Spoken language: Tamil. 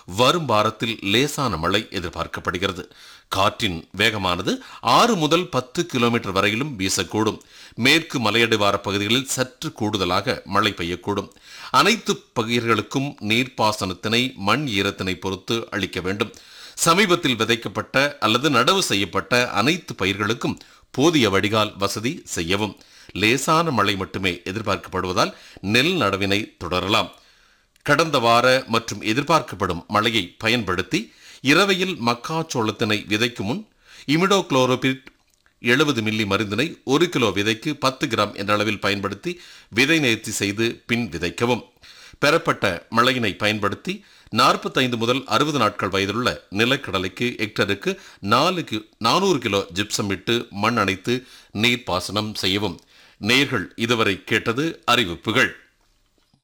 வரும் வாரத்தில் லேசான மழை எதிர்பார்க்கப்படுகிறது காற்றின் வேகமானது ஆறு முதல் பத்து கிலோமீட்டர் வரையிலும் வீசக்கூடும் மேற்கு மலையடிவார பகுதிகளில் சற்று கூடுதலாக மழை பெய்யக்கூடும் அனைத்து பயிர்களுக்கும் நீர்ப்பாசனத்தினை மண் ஈரத்தினை பொறுத்து அளிக்க வேண்டும் சமீபத்தில் விதைக்கப்பட்ட அல்லது நடவு செய்யப்பட்ட அனைத்து பயிர்களுக்கும் போதிய வடிகால் வசதி செய்யவும் லேசான மழை மட்டுமே எதிர்பார்க்கப்படுவதால் நெல் நடவினை தொடரலாம் கடந்த வார மற்றும் எதிர்பார்க்கப்படும் மழையை பயன்படுத்தி இரவையில் மக்காச்சோளத்தினை விதைக்கும் முன் இமிடோக்ளோரோபிட் எழுபது மில்லி மருந்தினை ஒரு கிலோ விதைக்கு பத்து கிராம் என்ற அளவில் பயன்படுத்தி விதை நேர்த்தி செய்து பின் விதைக்கவும் பெறப்பட்ட மழையினை பயன்படுத்தி நாற்பத்தைந்து முதல் அறுபது நாட்கள் வயதுள்ள நிலக்கடலைக்கு ஹெக்டருக்கு நாலு கி நானூறு கிலோ ஜிப்சம் இட்டு மண் அணைத்து நீர் பாசனம் செய்யவும் நேர்கள் இதுவரை கேட்டது அறிவிப்புகள்